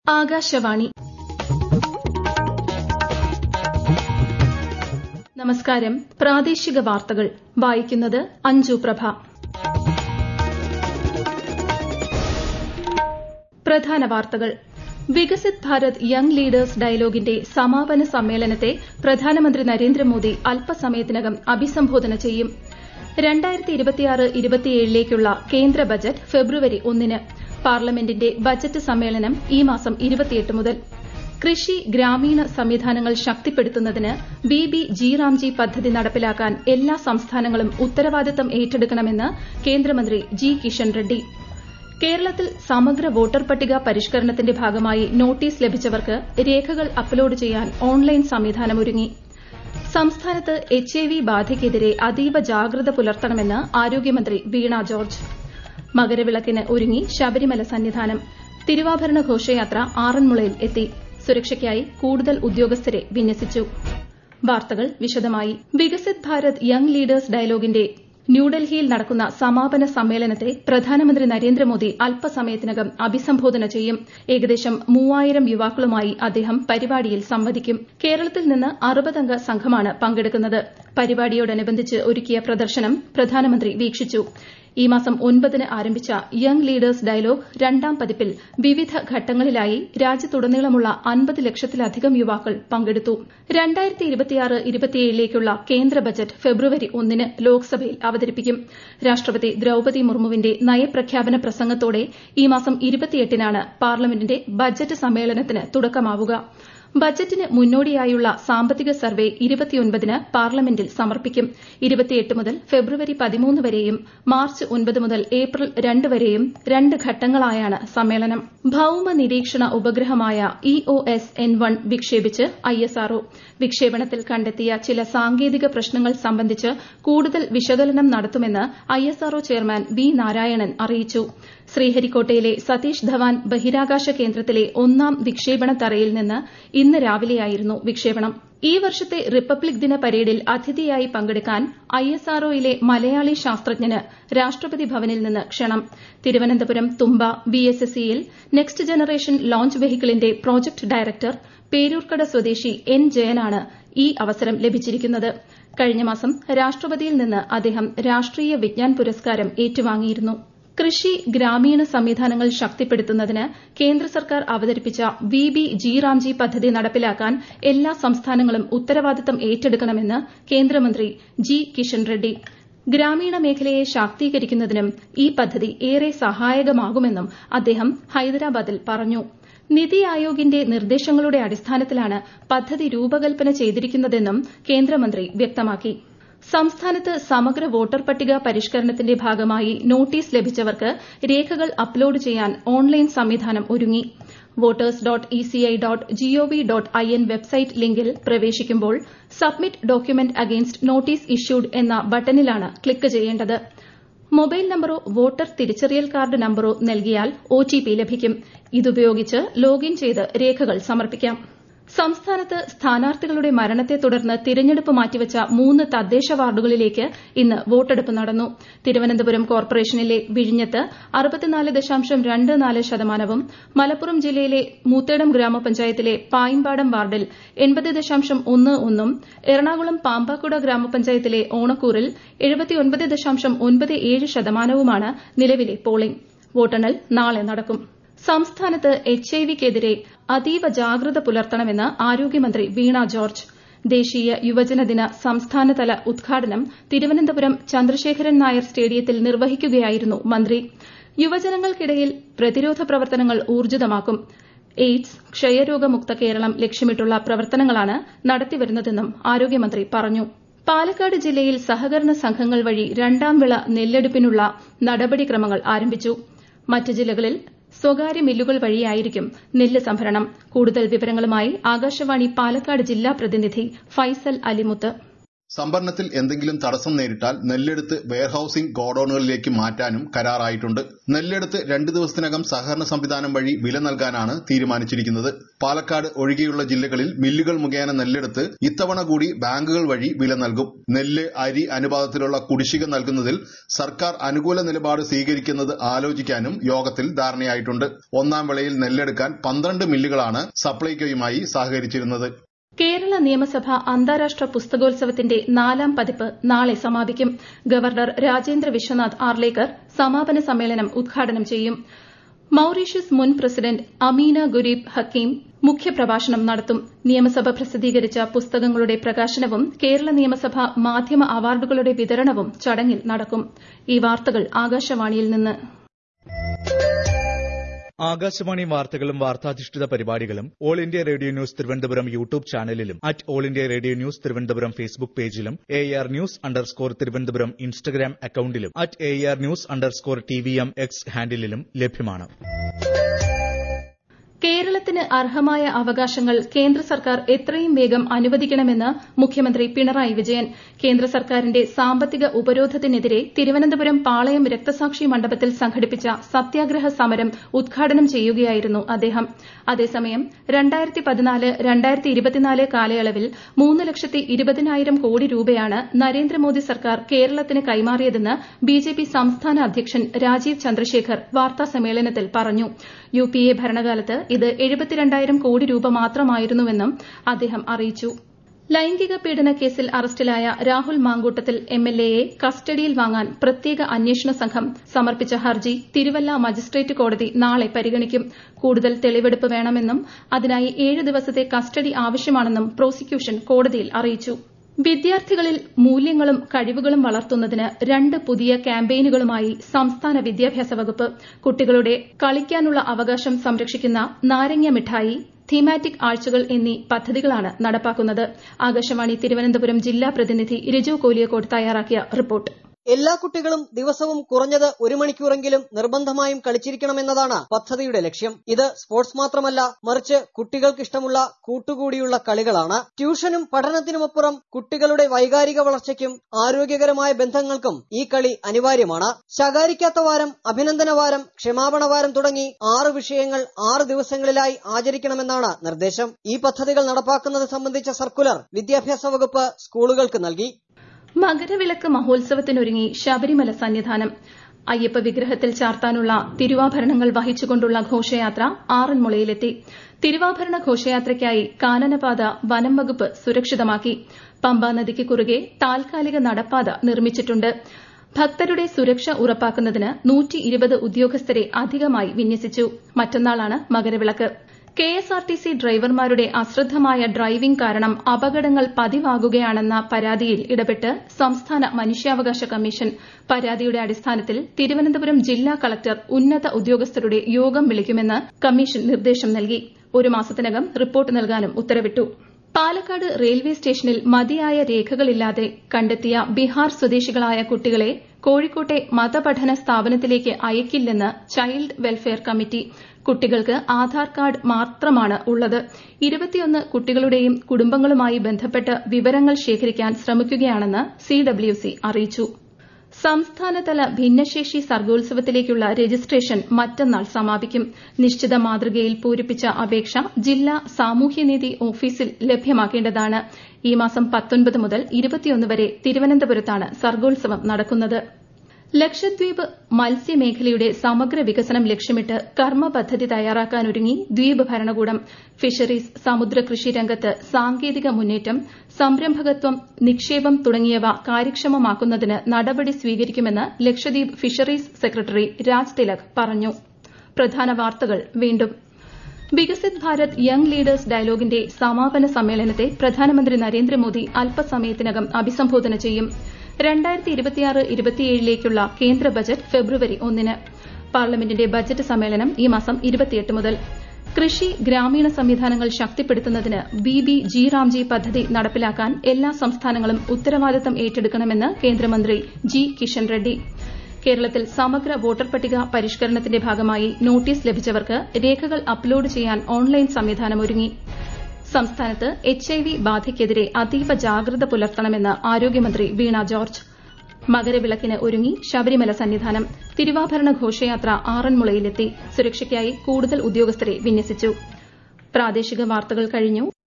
ആകാശവാണി നമസ്കാരം പ്രാദേശിക വാർത്തകൾ വായിക്കുന്നത് അഞ്ജു പ്രഭ പ്രധാന വാർത്തകൾ വികസിത് ഭാരത് യങ് ലീഡേഴ്സ് ഡയലോഗിന്റെ സമാപന സമ്മേളനത്തെ പ്രധാനമന്ത്രി നരേന്ദ്രമോദി അല്പസമയത്തിനകം അഭിസംബോധന ചെയ്യും ലേക്കുള്ള കേന്ദ്ര ബജറ്റ് ഫെബ്രുവരി ഒന്നിന് പാർലമെന്റിന്റെ ബജറ്റ് സമ്മേളനം ഈ മാസം മുതൽ കൃഷി ഗ്രാമീണ സംവിധാനങ്ങൾ ശക്തിപ്പെടുത്തുന്നതിന് ബി ബി ജി റാംജി പദ്ധതി നടപ്പിലാക്കാൻ എല്ലാ സംസ്ഥാനങ്ങളും ഉത്തരവാദിത്തം ഏറ്റെടുക്കണമെന്ന് കേന്ദ്രമന്ത്രി ജി കിഷൻ റെഡ്ഡി കേരളത്തിൽ സമഗ്ര വോട്ടർ പട്ടിക പരിഷ്കരണത്തിന്റെ ഭാഗമായി നോട്ടീസ് ലഭിച്ചവർക്ക് രേഖകൾ അപ്ലോഡ് ചെയ്യാൻ ഓൺലൈൻ സംവിധാനമൊരുങ്ങി സംസ്ഥാനത്ത് എച്ച് ഐ വി ബാധയ്ക്കെതിരെ അതീവ ജാഗ്രത പുലർത്തണമെന്ന് ആരോഗ്യമന്ത്രി വീണ ജോർജ് മകരവിളക്കിന് ഒരുങ്ങി ശബരിമല സന്നിധാനം തിരുവാഭരണ ഘോഷയാത്ര ആറന്മുളയിൽ എത്തി സുരക്ഷയ്ക്കായി കൂടുതൽ ഉദ്യോഗസ്ഥരെ വിന്യസിച്ചു വാർത്തകൾ വിശദമായി വികസിത് ഭാരത് യങ് ലീഡേഴ്സ് ഡയലോഗിന്റെ ന്യൂഡൽഹിയിൽ നടക്കുന്ന സമാപന സമ്മേളനത്തെ പ്രധാനമന്ത്രി നരേന്ദ്രമോദി അല്പസമയത്തിനകം അഭിസംബോധന ചെയ്യും ഏകദേശം മൂവായിരം യുവാക്കളുമായി അദ്ദേഹം പരിപാടിയിൽ സംവദിക്കും കേരളത്തിൽ നിന്ന് അറുപതംഗ സംഘമാണ് പങ്കെടുക്കുന്നത് പരിപാടിയോടനുബന്ധിച്ച് ഒരുക്കിയ പ്രദർശനം പ്രധാനമന്ത്രി വീക്ഷിച്ചു ഈ മാസം ഒൻപതിന് ആരംഭിച്ച യങ് ലീഡേഴ്സ് ഡയലോഗ് രണ്ടാം പതിപ്പിൽ വിവിധ ഘട്ടങ്ങളിലായി രാജ്യത്തുടനീളമുള്ള അൻപത് ലക്ഷത്തിലധികം യുവാക്കൾ പങ്കെടുത്തു ലേക്കുള്ള കേന്ദ്ര ബജറ്റ് ഫെബ്രുവരി ഒന്നിന് ലോക്സഭയിൽ അവതരിപ്പിക്കും രാഷ്ട്രപതി ദ്രൌപതി മുർമുവിന്റെ നയപ്രഖ്യാപന പ്രസംഗത്തോടെ ഈ മാസം നാണ് പാർലമെന്റിന്റെ ബജറ്റ് സമ്മേളനത്തിന് തുടക്കമാവുക ബജറ്റിന് മുന്നോടിയായുള്ള സാമ്പത്തിക സർവേ ന് പാർലമെന്റിൽ സമർപ്പിക്കും മുതൽ ഫെബ്രുവരി പതിമൂന്ന് വരെയും മാർച്ച് ഒൻപത് മുതൽ ഏപ്രിൽ രണ്ട് വരെയും രണ്ട് ഘട്ടങ്ങളായാണ് സമ്മേളനം ഭൌമ നിരീക്ഷണ ഉപഗ്രഹമായ E O S N one വിക്ഷേപിച്ച് ഐഎസ്ആർഒ വിക്ഷേപണത്തിൽ കണ്ടെത്തിയ ചില സാങ്കേതിക പ്രശ്നങ്ങൾ സംബന്ധിച്ച് കൂടുതൽ വിശകലനം നടത്തുമെന്ന് ഐഎസ്ആർഒ ചെയർമാൻ വി നാരായണൻ അറിയിച്ചു ശ്രീഹരിക്കോട്ടയിലെ സതീഷ് ധവാൻ ബഹിരാകാശ കേന്ദ്രത്തിലെ ഒന്നാം വിക്ഷേപണ തറയിൽ നിന്ന് ഇന്ന് രാവിലെയായിരുന്നു വിക്ഷേപണം ഈ വർഷത്തെ റിപ്പബ്ലിക് ദിന പരേഡിൽ അതിഥിയായി പങ്കെടുക്കാൻ ഐഎസ്ആർഒയിലെ മലയാളി ശാസ്ത്രജ്ഞന് രാഷ്ട്രപതി ഭവനിൽ നിന്ന് ക്ഷണം തിരുവനന്തപുരം തുമ്പ വിഎസ്എസ്സിയിൽ നെക്സ്റ്റ് ജനറേഷൻ ലോഞ്ച് വെഹിക്കിളിന്റെ പ്രോജക്ട് ഡയറക്ടർ പേരൂർക്കട സ്വദേശി എൻ ജയനാണ് ഈ അവസരം ലഭിച്ചിരിക്കുന്നത് കഴിഞ്ഞ മാസം രാഷ്ട്രപതിയിൽ നിന്ന് അദ്ദേഹം രാഷ്ട്രീയ വിജ്ഞാൻ പുരസ്കാരം ഏറ്റുവാങ്ങിയിരുന്നു കൃഷി ഗ്രാമീണ സംവിധാനങ്ങൾ ശക്തിപ്പെടുത്തുന്നതിന് കേന്ദ്ര സർക്കാർ അവതരിപ്പിച്ച വി ബി ജി റാംജി പദ്ധതി നടപ്പിലാക്കാൻ എല്ലാ സംസ്ഥാനങ്ങളും ഉത്തരവാദിത്തം ഏറ്റെടുക്കണമെന്ന് കേന്ദ്രമന്ത്രി ജി കിഷൻ റെഡ്ഡി ഗ്രാമീണ മേഖലയെ ശാക്തീകരിക്കുന്നതിനും ഈ പദ്ധതി ഏറെ സഹായകമാകുമെന്നും അദ്ദേഹം ഹൈദരാബാദിൽ പറഞ്ഞു നിതി ആയോഗിന്റെ നിർദ്ദേശങ്ങളുടെ അടിസ്ഥാനത്തിലാണ് പദ്ധതി രൂപകൽപ്പന ചെയ്തിരിക്കുന്നതെന്നും കേന്ദ്രമന്ത്രി വ്യക്തമാക്കി സംസ്ഥാനത്ത് സമഗ്ര വോട്ടർ പട്ടിക പരിഷ്കരണത്തിന്റെ ഭാഗമായി നോട്ടീസ് ലഭിച്ചവർക്ക് രേഖകൾ അപ്ലോഡ് ചെയ്യാൻ ഓൺലൈൻ സംവിധാനം ഒരുങ്ങി voters dot ECI dot GOV dot I N website ലിങ്കിൽ പ്രവേശിക്കുമ്പോൾ submit document against notice issued എന്ന ബട്ടണിലാണ് ക്ലിക്ക് ചെയ്യേണ്ടത് മൊബൈൽ നമ്പറോ വോട്ടർ തിരിച്ചറിയൽ കാർഡ് നമ്പറോ നൽകിയാൽ ഒടിപി ലഭിക്കും ഇതുപയോഗിച്ച് ലോഗിൻ ചെയ്ത് രേഖകൾ സമർപ്പിക്കാം സംസ്ഥാനത്ത് സ്ഥാനാർത്ഥികളുടെ മരണത്തെ തുടർന്ന് തിരഞ്ഞെടുപ്പ് മാറ്റിവച്ച മൂന്ന് തദ്ദേശ വാർഡുകളിലേക്ക് ഇന്ന് വോട്ടെടുപ്പ് നടന്നു തിരുവനന്തപുരം കോർപ്പറേഷനിലെ വിഴിഞ്ഞത്ത് ശതമാനവും മലപ്പുറം ജില്ലയിലെ മൂത്തേടം ഗ്രാമപഞ്ചായത്തിലെ പായിമ്പാടം വാർഡിൽ ഉം എറണാകുളം പാമ്പാക്കുട ഗ്രാമപഞ്ചായത്തിലെ ഓണക്കൂറിൽ ശതമാനവുമാണ് നിലവിലെ പോളിംഗ് വോട്ടെണ്ണൽ നാളെ നടക്കും സംസ്ഥാനത്ത് എച്ച് ഐ വിക്കെതിരെ അതീവ ജാഗ്രത പുലർത്തണമെന്ന് ആരോഗ്യമന്ത്രി വീണ ജോർജ് ദേശീയ യുവജനദിന സംസ്ഥാനതല ഉദ്ഘാടനം തിരുവനന്തപുരം ചന്ദ്രശേഖരൻ നായർ സ്റ്റേഡിയത്തിൽ നിർവഹിക്കുകയായിരുന്നു മന്ത്രി യുവജനങ്ങൾക്കിടയിൽ പ്രതിരോധ പ്രവർത്തനങ്ങൾ ഊർജിതമാക്കും എയ്ഡ്സ് ക്ഷയരോഗമുക്ത കേരളം ലക്ഷ്യമിട്ടുള്ള പ്രവർത്തനങ്ങളാണ് നടത്തിവരുന്നതെന്നും ആരോഗ്യമന്ത്രി പറഞ്ഞു പാലക്കാട് ജില്ലയിൽ സഹകരണ സംഘങ്ങൾ വഴി രണ്ടാം വിള നെല്ലെടുപ്പിനുള്ള നടപടിക്രമങ്ങൾ ആരംഭിച്ചു മറ്റ് ജില്ലകളിൽ സ്വകാര്യ മില്ലുകൾ വഴിയായിരിക്കും നെല്ല് സംഭരണം കൂടുതൽ വിവരങ്ങളുമായി ആകാശവാണി പാലക്കാട് ജില്ലാ പ്രതിനിധി ഫൈസൽ അലിമുത്ത് സംഭരണത്തിൽ എന്തെങ്കിലും തടസ്സം നേരിട്ടാൽ നെല്ലെടുത്ത് വെയർഹൌസിംഗ് ഗോഡൌണുകളിലേക്ക് മാറ്റാനും കരാറായിട്ടുണ്ട് നെല്ലെടുത്ത് രണ്ട് ദിവസത്തിനകം സഹകരണ സംവിധാനം വഴി വില നൽകാനാണ് തീരുമാനിച്ചിരിക്കുന്നത് പാലക്കാട് ഒഴികെയുള്ള ജില്ലകളിൽ മില്ലുകൾ മുഖേന നെല്ലെടുത്ത് ഇത്തവണ കൂടി ബാങ്കുകൾ വഴി വില നൽകും നെല്ല് അരി അനുപാതത്തിലുള്ള കുടിശ്ശിക നൽകുന്നതിൽ സർക്കാർ അനുകൂല നിലപാട് സ്വീകരിക്കുന്നത് ആലോചിക്കാനും യോഗത്തിൽ ധാരണയായിട്ടുണ്ട് ഒന്നാം വിളയിൽ നെല്ലെടുക്കാൻ പന്ത്രണ്ട് മില്ലുകളാണ് സപ്ലൈകോയുമായി സഹകരിച്ചിരുന്നത് കേരള നിയമസഭ അന്താരാഷ്ട്ര പുസ്തകോത്സവത്തിന്റെ നാലാം പതിപ്പ് നാളെ സമാപിക്കും ഗവർണർ രാജേന്ദ്ര വിശ്വനാഥ് ആർലേക്കർ സമാപന സമ്മേളനം ഉദ്ഘാടനം ചെയ്യും മൌറീഷ്യസ് മുൻ പ്രസിഡന്റ് അമീന ഗുരീബ് ഹക്കീം മുഖ്യപ്രഭാഷണം നടത്തും നിയമസഭ പ്രസിദ്ധീകരിച്ച പുസ്തകങ്ങളുടെ പ്രകാശനവും കേരള നിയമസഭ മാധ്യമ അവാർഡുകളുടെ വിതരണവും ചടങ്ങിൽ നടക്കും ഈ വാർത്തകൾ ആകാശവാണിയിൽ നിന്ന് ആകാശവാണി വാർത്തകളും വാർത്താധിഷ്ഠിത പരിപാടികളും all India radio news Thiruvananthapuram YouTube ചാനലിലും at all India radio news Thiruvananthapuram Facebook പേജിലും A R news underscore Thiruvananthapuram Instagram അക്കൌണ്ടിലും at A R news underscore T V M X ഹാൻഡിലും ലഭ്യമാണ് കേരളത്തിന് അർഹമായ അവകാശങ്ങൾ കേന്ദ്ര സർക്കാർ എത്രയും വേഗം അനുവദിക്കണമെന്ന് മുഖ്യമന്ത്രി പിണറായി വിജയൻ കേന്ദ്ര സർക്കാരിന്റെ സാമ്പത്തിക ഉപരോധത്തിനെതിരെ തിരുവനന്തപുരം പാളയം രക്തസാക്ഷി മണ്ഡപത്തിൽ സംഘടിപ്പിച്ച സത്യാഗ്രഹ സമരം ഉദ്ഘാടനം ചെയ്യുകയായിരുന്നു അദ്ദേഹം അതേസമയം കാലയളവിൽ മൂന്ന് ലക്ഷത്തി ഇരുപതിനായിരം കോടി രൂപയാണ് നരേന്ദ്രമോദി സർക്കാർ കേരളത്തിന് കൈമാറിയതെന്ന് ബിജെപി സംസ്ഥാന അധ്യക്ഷൻ രാജീവ് ചന്ദ്രശേഖർ വാർത്താസമ്മേളനത്തിൽ പറഞ്ഞു യുപിഎ ഭരണകാലത്ത് ഇത് എഴുപത്തിരണ്ടായിരം കോടി രൂപ മാത്രമായിരുന്നുവെന്നും അദ്ദേഹം അറിയിച്ചു ലൈംഗിക പീഡന കേസിൽ അറസ്റ്റിലായ രാഹുൽ മാങ്കൂട്ടത്തിൽ എംഎൽഎയെ കസ്റ്റഡിയിൽ വാങ്ങാൻ പ്രത്യേക അന്വേഷണ സംഘം സമർപ്പിച്ച ഹർജി തിരുവല്ല മജിസ്ട്രേറ്റ് കോടതി നാളെ പരിഗണിക്കും കൂടുതൽ തെളിവെടുപ്പ് വേണമെന്നും അതിനായി ഏഴ് ദിവസത്തെ കസ്റ്റഡി ആവശ്യമാണെന്നും പ്രോസിക്യൂഷൻ കോടതിയിൽ അറിയിച്ചു വിദ്യാർത്ഥികളിൽ മൂല്യങ്ങളും കഴിവുകളും വളർത്തുന്നതിന് രണ്ട് പുതിയ ക്യാമ്പയിനുകളുമായി സംസ്ഥാന വിദ്യാഭ്യാസ വകുപ്പ് കുട്ടികളുടെ കളിക്കാനുള്ള അവകാശം സംരക്ഷിക്കുന്ന നാരങ്ങ മിഠായി തീമാറ്റിക് ആഴ്ചകൾ എന്നീ പദ്ധതികളാണ് നടപ്പാക്കുന്നത് ആകാശവാണി തിരുവനന്തപുരം ജില്ലാ പ്രതിനിധി രജു കോലിയക്കോട് തയ്യാറാക്കിയ റിപ്പോർട്ട് എല്ലാ കുട്ടികളും ദിവസവും കുറഞ്ഞത് ഒരു മണിക്കൂറെങ്കിലും നിർബന്ധമായും കളിച്ചിരിക്കണമെന്നതാണ് പദ്ധതിയുടെ ലക്ഷ്യം ഇത് സ്പോർട്സ് മാത്രമല്ല മറിച്ച് കുട്ടികൾക്ക് ഇഷ്ടമുള്ള കൂട്ടുകൂടിയുള്ള കളികളാണ് ട്യൂഷനും പഠനത്തിനുമപ്പുറം കുട്ടികളുടെ വൈകാരിക വളർച്ചയ്ക്കും ആരോഗ്യകരമായ ബന്ധങ്ങൾക്കും ഈ കളി അനിവാര്യമാണ് ശകാരിക്കാത്ത വാരം അഭിനന്ദന വാരം ക്ഷമാപണ വാരം തുടങ്ങി ആറ് വിഷയങ്ങൾ ആറ് ദിവസങ്ങളിലായി ആചരിക്കണമെന്നാണ് നിർദ്ദേശം ഈ പദ്ധതികൾ നടപ്പാക്കുന്നത് സംബന്ധിച്ച സർക്കുലർ വിദ്യാഭ്യാസ വകുപ്പ് സ്കൂളുകൾക്ക് നൽകി മകരവിളക്ക് മഹോത്സവത്തിനൊരുങ്ങി ശബരിമല സന്നിധാനം അയ്യപ്പ വിഗ്രഹത്തിൽ ചാർത്താനുള്ള തിരുവാഭരണങ്ങൾ വഹിച്ചുകൊണ്ടുള്ള ഘോഷയാത്ര ആറന്മുളയിലെത്തി തിരുവാഭരണ ഘോഷയാത്രയ്ക്കായി കാനനപാത വനം വകുപ്പ് സുരക്ഷിതമാക്കി പമ്പാ നദിക്ക് കുറുകെ താൽക്കാലിക നടപ്പാത നിർമ്മിച്ചിട്ടുണ്ട് ഭക്തരുടെ സുരക്ഷ ഉറപ്പാക്കുന്നതിന് ഉദ്യോഗസ്ഥരെ അധികമായി വിന്യസിച്ചു മറ്റന്നാളാണ് മകരവിളക്ക് കെഎസ്ആർടിസി ഡ്രൈവർമാരുടെ അശ്രദ്ധമായ ഡ്രൈവിംഗ് കാരണം അപകടങ്ങൾ പതിവാകുകയാണെന്ന പരാതിയിൽ ഇടപെട്ട് സംസ്ഥാന മനുഷ്യാവകാശ കമ്മീഷൻ പരാതിയുടെ അടിസ്ഥാനത്തിൽ തിരുവനന്തപുരം ജില്ലാ കളക്ടർ ഉന്നത ഉദ്യോഗസ്ഥരുടെ യോഗം വിളിക്കുമെന്ന് കമ്മീഷൻ നിർദ്ദേശം നൽകി ഒരു മാസത്തിനകം റിപ്പോർട്ട് നൽകാനും ഉത്തരവിട്ടു പാലക്കാട് റെയിൽവേ സ്റ്റേഷനിൽ മതിയായ രേഖകളില്ലാതെ കണ്ടെത്തിയ ബീഹാർ സ്വദേശികളായ കുട്ടികളെ കോഴിക്കോട്ടെ മതപഠന സ്ഥാപനത്തിലേക്ക് അയക്കില്ലെന്ന് ചൈൽഡ് വെൽഫെയർ കമ്മിറ്റി കുട്ടികൾക്ക് ആധാർ കാർഡ് മാത്രമാണ് ഉള്ളത് ഇരുപത്തിയൊന്ന് കുട്ടികളുടെയും കുടുംബങ്ങളുമായി ബന്ധപ്പെട്ട് വിവരങ്ങൾ ശേഖരിക്കാൻ ശ്രമിക്കുകയാണെന്ന് സിഡബ്ല്യുസി അറിയിച്ചു സംസ്ഥാനതല ഭിന്നശേഷി സർഗോത്സവത്തിലേക്കുള്ള രജിസ്ട്രേഷൻ മറ്റന്നാൾ സമാപിക്കും നിശ്ചിത മാതൃകയിൽ പൂരിപ്പിച്ച അപേക്ഷ ജില്ലാ സാമൂഹ്യനീതി ഓഫീസിൽ ലഭ്യമാക്കേണ്ടതാണ് ഈ മാസം പത്തൊൻപത് മുതൽ ഇരുപത്തിയൊന്ന് വരെ തിരുവനന്തപുരത്താണ് സർഗോത്സവം നടക്കുന്നത് ലക്ഷദ്വീപ് മത്സ്യമേഖലയുടെ സമഗ്ര വികസനം ലക്ഷ്യമിട്ട് കർമ്മ പദ്ധതി തയ്യാറാക്കാനൊരുങ്ങി ദ്വീപ് ഭരണകൂടം ഫിഷറീസ് സമുദ്രകൃഷി രംഗത്ത് സാങ്കേതിക മുന്നേറ്റം സംരംഭകത്വം നിക്ഷേപം തുടങ്ങിയവ കാര്യക്ഷമമാക്കുന്നതിന് നടപടി സ്വീകരിക്കുമെന്ന് ലക്ഷദ്വീപ് ഫിഷറീസ് സെക്രട്ടറി രാജ് തിലക് പറഞ്ഞു പ്രധാന വാർത്തകൾ വീണ്ടും വികസിത് ഭാരത് യങ് ലീഡേഴ്സ് ഡയലോഗിന്റെ സമാപന സമ്മേളനത്തെ പ്രധാനമന്ത്രി നരേന്ദ്രമോദി അല്പസമയത്തിനകം അഭിസംബോധന ചെയ്യും രണ്ടായിരത്തി ഇരുപത്തിയാറ് ഇരുപത്തിയേഴിലേക്കുള്ള കേന്ദ്ര ബജറ്റ് ഫെബ്രുവരി ഒന്നിന് പാർലമെന്റിന്റെ ബജറ്റ് സമ്മേളനം ഈ മാസം ഇരുപത്തിയെട്ട് മുതൽ കൃഷി ഗ്രാമീണ സംവിധാനങ്ങൾ ശക്തിപ്പെടുത്തുന്നതിന് ബി ബി ജി റാംജി പദ്ധതി നടപ്പിലാക്കാൻ എല്ലാ സംസ്ഥാനങ്ങളും ഉത്തരവാദിത്തം ഏറ്റെടുക്കണമെന്ന് കേന്ദ്രമന്ത്രി ജി കിഷൻ റെഡ്ഡി കേരളത്തിൽ സമഗ്ര വോട്ടർ പട്ടിക പരിഷ്കരണത്തിന്റെ ഭാഗമായി നോട്ടീസ് ലഭിച്ചവർക്ക് രേഖകൾ അപ്ലോഡ് ചെയ്യാൻ ഓൺലൈൻ സംവിധാനം ഒരുങ്ങി സംസ്ഥാനത്ത് എച്ച് ഐ വി ബാധയ്ക്കെതിരെ അതീവ ജാഗ്രത പുലർത്തണമെന്ന് ആരോഗ്യമന്ത്രി വീണ ജോർജ് മകരവിളക്കിന് ഒരുങ്ങി ശബരിമല സന്നിധാനം തിരുവാഭരണ ഘോഷയാത്ര ആറന്മുളയിലെത്തി സുരക്ഷയ്ക്കായി കൂടുതൽ ഉദ്യോഗസ്ഥരെ വിന്യസിച്ചു പ്രാദേശിക വാർത്തകൾ കഴിഞ്ഞു